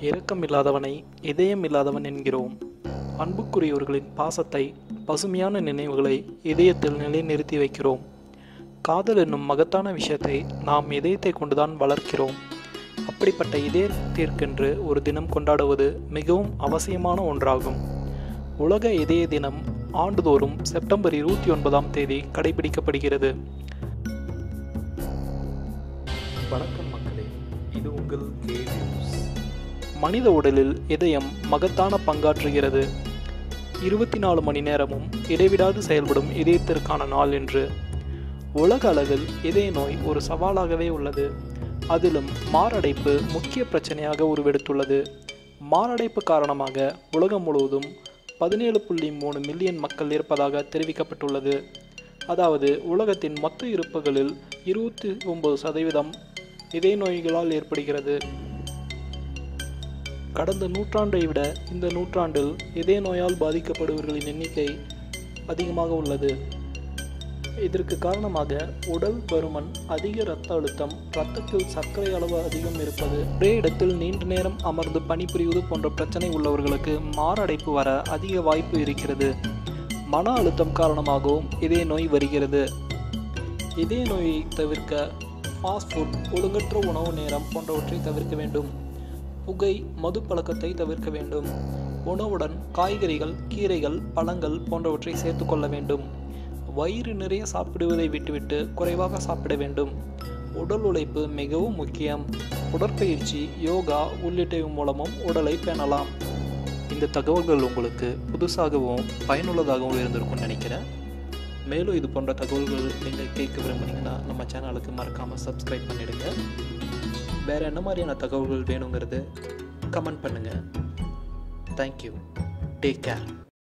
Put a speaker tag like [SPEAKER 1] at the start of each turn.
[SPEAKER 1] இரக்கம் இல்லாதவனை இதயம் இல்லாதவன் என்கிறோம் அன்புக்குரியவர்களின் பாசத்தை பசுமையான நினைவுகளை இதயத்தில் நிலைநிறுத்தி வைக்கிறோம் காதல் என்னும் மகத்தான விஷயத்தை நாம் இதயத்தை கொண்டுதான் வளர்க்கிறோம் அப்படிப்பட்ட இதயத்திற்கென்று ஒரு தினம் கொண்டாடுவது மிகவும் அவசியமான ஒன்றாகும் உலக இதய தினம் ஆண்டுதோறும் செப்டம்பர் இருபத்தி ஒன்பதாம் தேதி கடைபிடிக்கப்படுகிறது வணக்கம் மக்களே இது உங்கள் கே நியூஸ் மனித உடலில் இதயம் மகத்தான பங்காற்றுகிறது இருபத்தி நாலு மணி நேரமும் இடைவிடாது செயல்படும் இதயத்திற்கான நாள் என்று உலக அளவில் இதய நோய் ஒரு சவாலாகவே உள்ளது அதிலும் மாரடைப்பு முக்கிய பிரச்சனையாக உருவெடுத்துள்ளது மாரடைப்பு காரணமாக உலகம் முழுவதும் பதினேழு புள்ளி மூணு மில்லியன் மக்கள் இருப்பதாக தெரிவிக்கப்பட்டுள்ளது அதாவது உலகத்தின் மொத்த இருப்புகளில் இருபத்தி ஒன்பது சதவீதம் இதய நோய்களால் ஏற்படுகிறது கடந்த நூற்றாண்டை விட இந்த நூற்றாண்டில் இதய நோயால் பாதிக்கப்படுபவர்களின் எண்ணிக்கை அதிகமாக உள்ளது இதற்கு காரணமாக உடல் பருமன் அதிக இரத்த அழுத்தம் இரத்தத்தில் சர்க்கரை அளவு அதிகம் இருப்பது ஒரே இடத்தில் நீண்ட நேரம் அமர்ந்து பணிபுரிவது போன்ற பிரச்சனை உள்ளவர்களுக்கு மாரடைப்பு வர அதிக வாய்ப்பு இருக்கிறது மன அழுத்தம் காரணமாகவும் இதய நோய் வருகிறது இதய நோயை தவிர்க்க ஃபாஸ்ட் ஃபுட் ஒழுங்கற்ற உணவு நேரம் போன்றவற்றை தவிர்க்க வேண்டும் புகை மது பழக்கத்தை தவிர்க்க வேண்டும் உணவுடன் காய்கறிகள் கீரைகள் பழங்கள் போன்றவற்றை சேர்த்து கொள்ள வேண்டும் வயிறு நிறைய சாப்பிடுவதை விட்டுவிட்டு குறைவாக சாப்பிட வேண்டும் உடல் உழைப்பு மிகவும் முக்கியம் உடற்பயிற்சி யோகா உள்ளிட்டவை மூலமும் உடலை பேணலாம் இந்த தகவல்கள் உங்களுக்கு புதுசாகவும் பயனுள்ளதாகவும் இருந்திருக்கும்னு நினைக்கிறேன் மேலும் இது போன்ற தகவல்கள் நீங்கள் கேட்க விரும்புனீங்கன்னா நம்ம சேனலுக்கு மறக்காமல் சப்ஸ்கிரைப் பண்ணிடுங்க வேறு என்ன மாதிரியான தகவல்கள் வேணுங்கிறது கமெண்ட் பண்ணுங்கள் தேங்க்யூ டேக் கேர்